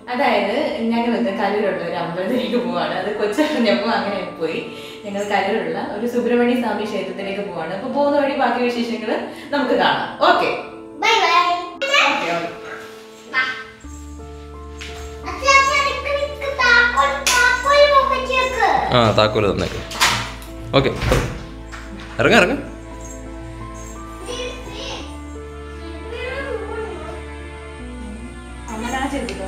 അതായത് ഞങ്ങൾ ഇന്ന് കലൂരുള്ള ഒരു അമ്പലത്തിലേക്ക് പോവാണ് അത് കൊച്ചറിഞ്ഞപ്പോൾ അങ്ങനെ പോയി ഞങ്ങൾ കലൂരുള്ള ഒരു സുബ്രഹ്മണ്യ സ്വാമി ക്ഷേത്രത്തിലേക്ക് പോവാണ് അപ്പൊ പോകുന്ന വഴി ബാക്കി വിശേഷങ്ങൾ നമുക്ക് കാണാം ഓക്കെ ബൈ ബൈ അച്ഛാ അച്ഛാ നിക്ക് നിക്ക് താക്കോൽ താക്കോൽ പോക്കറ്റ് വെക്ക് ആ താക്കോല് തന്നേക്ക് ഓക്കെ ഇറങ്ങ ഇറങ്ങ അങ്ങനെ ആ ചെയ്തിട്ടോ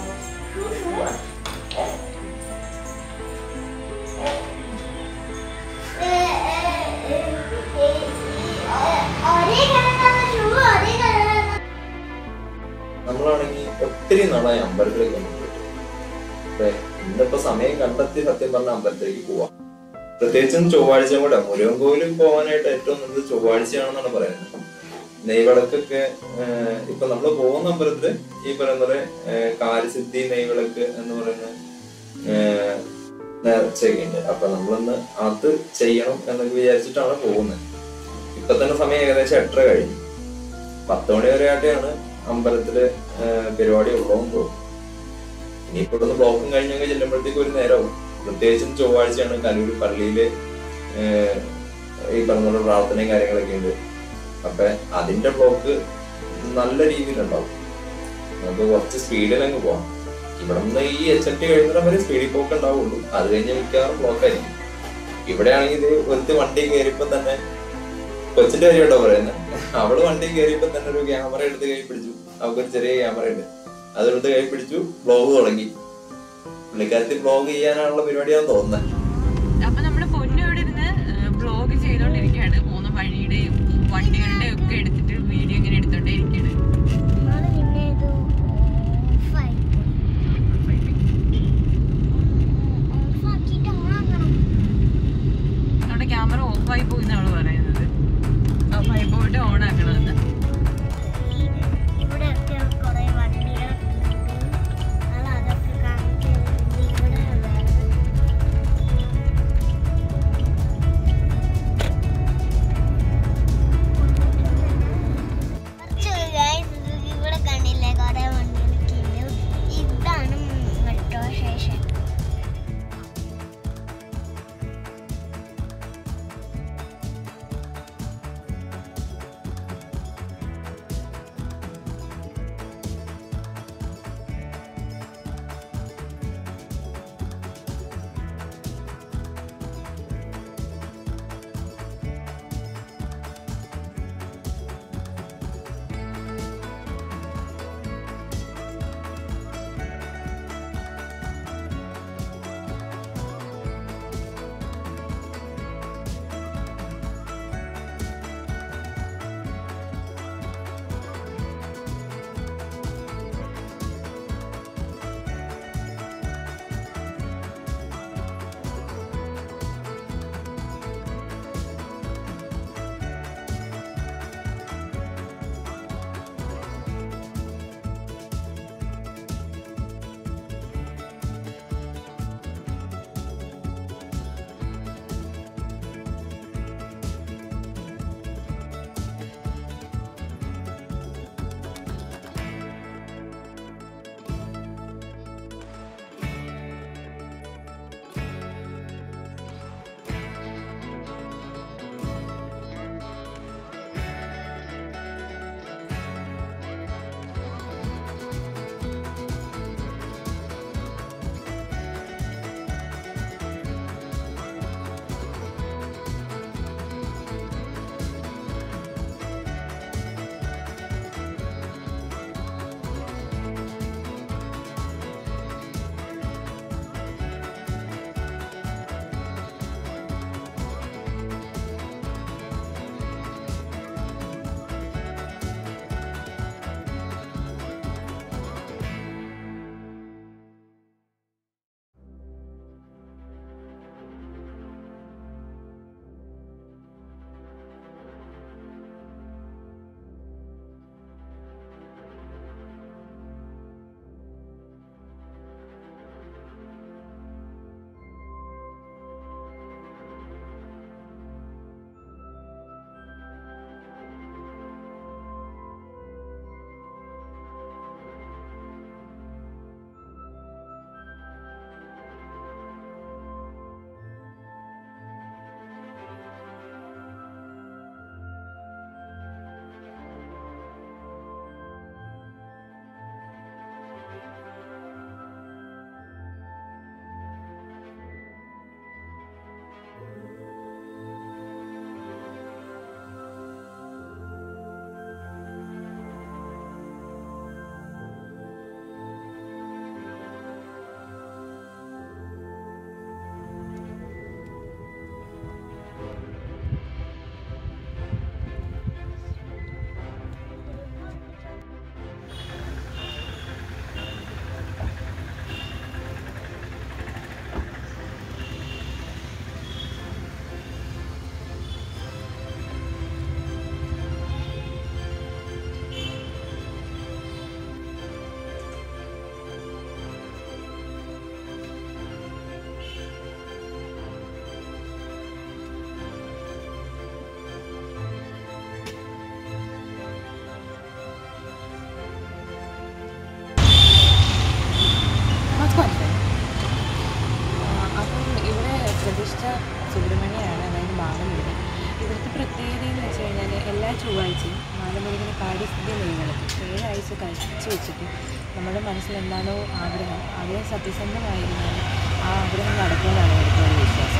ഒരേ കളറാണ് ഷൂ ഒരേ കളറാണ് നമ്മളാണെങ്കിൽ ഒത്തിരി നാളായി അമ്പലത്തിലേക്ക് ഒന്നും പോയിട്ട് അപ്പൊ ഇന്നിപ്പോ സമയം കണ്ടെത്തി സത്യം പറഞ്ഞ അമ്പലത്തിലേക്ക് പോവാം പ്രത്യേകിച്ചും ചൊവ്വാഴ്ച കൂടെ മുരുകൻ കോവിലിൽ പോകാനായിട്ട് ഏറ്റവും നല്ലത് ചൊവ്വാഴ്ചയാണെന്നാണ് പറയുന്നത് നെയ്വിളക്കൊക്കെ ആഹ്, ഇപ്പൊ നമ്മൾ പോകുന്ന അമ്പലത്തില് ഈ പറയുന്ന പോലെ ആഹ്, കാര്യസിദ്ധി നെയ്വിളക്ക് എന്ന് പറയുന്ന ആഹ്, നേർച്ചയൊക്കെ ഉണ്ട് അപ്പൊ നമ്മളൊന്ന് അത് ചെയ്യണം എന്നൊക്കെ വിചാരിച്ചിട്ടാണ് പോകുന്നത് ഇപ്പൊ തന്നെ സമയം ഏകദേശം എട്ടര കഴിഞ്ഞു പത്ത് മണി വരെ ആയിട്ടാണ് അമ്പലത്തില് ആഹ് പരിപാടി ഉള്ളതെന്ന് തോന്നുന്നു ഇനിയിപ്പോ ഇവിടുന്ന് ബ്ലോക്കും കഴിഞ്ഞൊക്കെ ചെല്ലുമ്പോഴത്തേക്ക് ഒരു നേരവും പ്രത്യേകിച്ചും ചൊവ്വാഴ്ചയാണ് കലൂര് പള്ളിയില് ആഹ് ഈ പറഞ്ഞ പോലെ പ്രാർത്ഥനയും കാര്യങ്ങളൊക്കെ ഉണ്ട് അപ്പൊ അതിന്റെ ബ്ലോക്ക് നല്ല രീതിയിലുണ്ടാവും നമുക്ക് കുറച്ച് സ്പീഡിൽ അങ്ങ് പോവാം ഇവിടെ നിന്ന് ഈ എച്ച് എൻ ടി കഴിയുന്നിടം വരെ സ്പീഡിൽ പോക്ക് ഉണ്ടാവുള്ളൂ അത് കഴിഞ്ഞ് മിക്കവാറും ബ്ലോക്ക് ആയിരിക്കും ഇവിടെ ആണെങ്കിൽ ഇത് ഒരുത്തി വണ്ടി കയറിയപ്പോ തന്നെ കൊച്ചിന്റെ കാര്യം കേട്ടോ പറയുന്നത് അവള് വണ്ടി കയറിയപ്പോ തന്നെ ഒരു ക്യാമറ എടുത്ത് കൈ പിടിച്ചു അവൾക്കൊരു ചെറിയ ക്യാമറ ഉണ്ട് അതെടുത്ത് കൈ പിടിച്ചു ബ്ലോഗ് തുടങ്ങി പുള്ളിക്കാരത്തി ബ്ലോഗ് ചെയ്യാനുള്ള പരിപാടിയാണെന്ന് തോന്നുന്നത് അപ്പൊ നമ്മുടെ പൊന്നു ഇവിടെ ഇരുന്ന് ബ്ലോഗ് ചെയ്തോണ്ടിരിക്കുകയാണ് പോകുന്ന വഴിയുടെയും വണ്ടികളുടെയും ഒക്കെ എടുത്തിട്ട് വീഡിയോ ഇങ്ങനെ എടുത്തോണ്ടേ ഇരിക്കുകയാണ് നമ്മള് പിന്നെ ഇത് ഓഫായി ഓഫാക്കിയിട്ട് ഓണാക്കണം നമ്മുടെ ക്യാമറ ഓഫായി പോയി എന്നാണ് പറയുന്നത് ഓഫായി പോയിട്ട് ഓൺ ആക്കണമെന്ന് ഇവിടെയൊക്കെ കുറെ വണ്ടികളൊക്കെ ഉണ്ട് അത് അതൊക്കെ കാണിക്കാൻ വേണ്ടി ഇവിടെ വേറെ കുറച്ച് guys ഇവിടെ കണ്ടില്ലേ കുറെ വണ്ടികളൊക്കെ ഉണ്ട് ഇതാണ് മെട്രോ സ്റ്റേഷൻ ചൊവ്വാഴ്ചയും മാലമുരുകന് പാടിസ്ഥിതി നെയ്കളെത്തും ഏഴാഴ്ച കഴിച്ചു വെച്ചിട്ട് നമ്മുടെ മനസ്സിൽ എന്താണോ ആഗ്രഹം ആഗ്രഹം സത്യസന്ധമായിരുന്നാൽ ആ ആഗ്രഹം നടക്കുമെന്നാണ് എനിക്ക് ഒരു വിശ്വാസം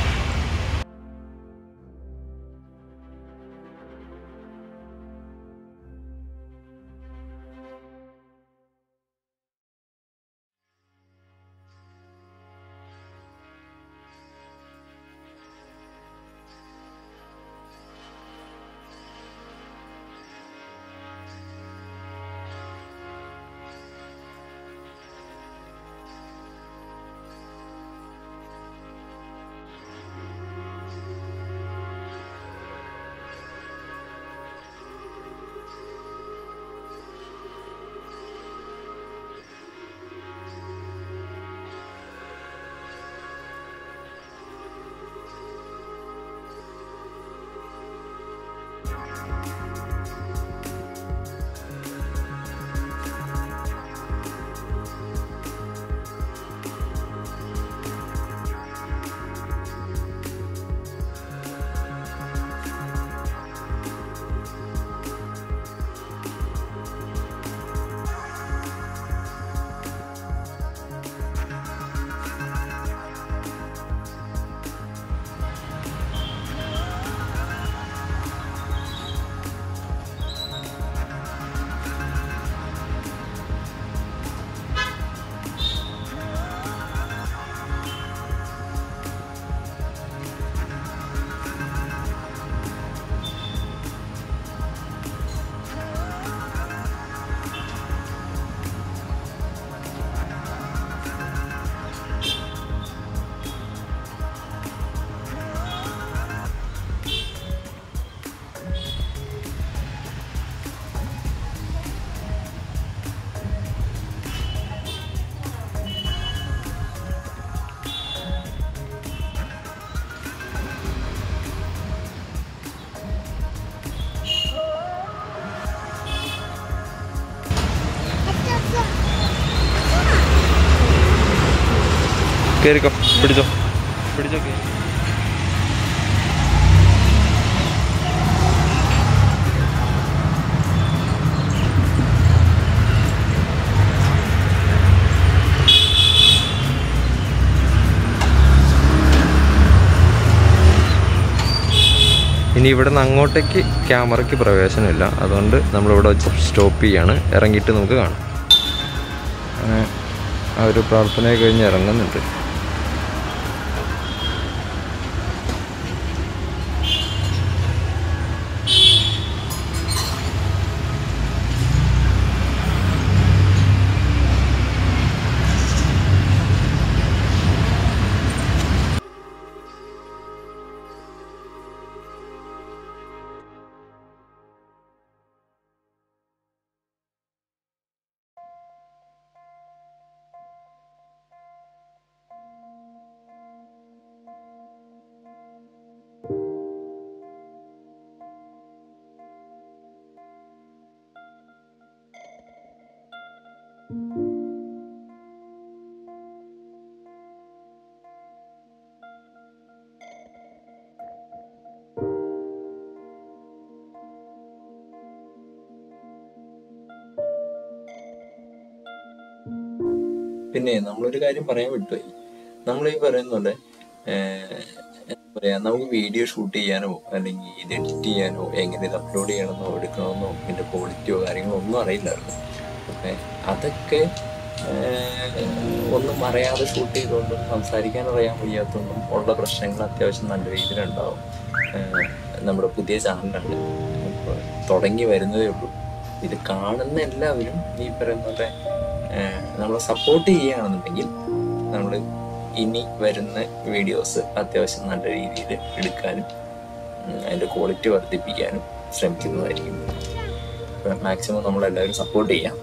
കയറിക്കോ പിടിച്ചോ പിടിച്ചോ കേറി. ഇനി ഇവിടെ നിന്ന് അങ്ങോട്ടേക്ക് ക്യാമറയ്ക്ക് പ്രവേശനമില്ല അതുകൊണ്ട് നമ്മളിവിടെ വെച്ച് സ്റ്റോപ്പ് ചെയ്യാണ് ഇറങ്ങിയിട്ട് നമുക്ക് കാണാം അങ്ങനെ ആ ഒരു പ്രാർത്ഥനയെ കഴിഞ്ഞ് ഇറങ്ങുന്നുണ്ട് പിന്നെ നമ്മളൊരു കാര്യം പറയാൻ വിട്ടുപോയി നമ്മൾ ഈ പറയുന്ന പോലെ ഏഹ്, എന്താ പറയാ നമുക്ക് വീഡിയോ ഷൂട്ട് ചെയ്യാനോ അല്ലെങ്കിൽ ഇത് എഡിറ്റ് ചെയ്യാനോ എങ്ങനെ ഇത് അപ്ലോഡ് ചെയ്യണമെന്നോ എടുക്കണമെന്നോ ഇതിന്റെ ക്വാളിറ്റിയോ കാര്യങ്ങളോ ഒന്നും അറിയില്ലായിരുന്നു ഏഹ്, അതൊക്കെ ഏഹ്, ഒന്നും അറിയാതെ ഷൂട്ട് ചെയ്തുകൊണ്ടും സംസാരിക്കാൻ അറിയാൻ വയ്യാത്തതുകൊണ്ടും ഉള്ള പ്രശ്നങ്ങൾ അത്യാവശ്യം നല്ല രീതിയിലുണ്ടാവും ഏഹ്, നമ്മുടെ പുതിയ ചാനലാണ് ഇപ്പൊ തുടങ്ങി വരുന്നതേ ഉള്ളൂ ഇത് കാണുന്ന എല്ലാവരും ഈ പറയുന്ന പോലെ നമ്മളെ സപ്പോർട്ട് ചെയ്യുകയാണെന്നുണ്ടെങ്കിൽ നമ്മൾ ഇനി വരുന്ന വീഡിയോസ് അത്യാവശ്യം നല്ല രീതിയിൽ എടുക്കാനും ഉം, അതിന്റെ ക്വാളിറ്റി വർദ്ധിപ്പിക്കാനും ശ്രമിക്കുന്നതായിരിക്കും മാക്സിമം നമ്മളെല്ലാവരും സപ്പോർട്ട് ചെയ്യാം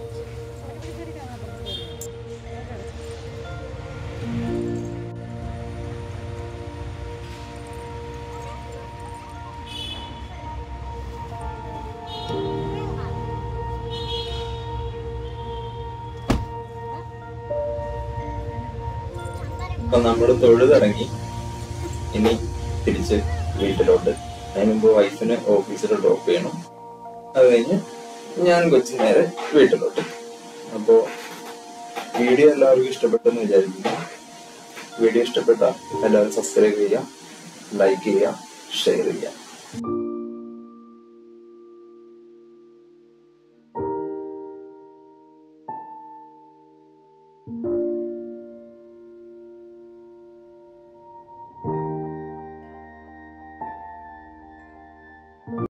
അപ്പൊ നമ്മൾ തൊഴുതിറങ്ങി ഇനി തിരിച്ച് വീട്ടിലോട്ട് അതിന് മുമ്പ് വൈഫിന് ഓഫീസിൽ ഡ്രോപ്പ് ചെയ്യണം അത് കഴിഞ്ഞ് ഞാൻ കൊച്ചു നേരെ വീട്ടിലോട്ട് അപ്പോ വീഡിയോ എല്ലാവർക്കും ഇഷ്ടപ്പെട്ടെന്ന് വിചാരിക്കുന്നു വീഡിയോ ഇഷ്ടപ്പെട്ട എല്ലാവരും സബ്സ്ക്രൈബ് ചെയ്യുക ലൈക്ക് ചെയ്യുക ഷെയർ ചെയ്യുക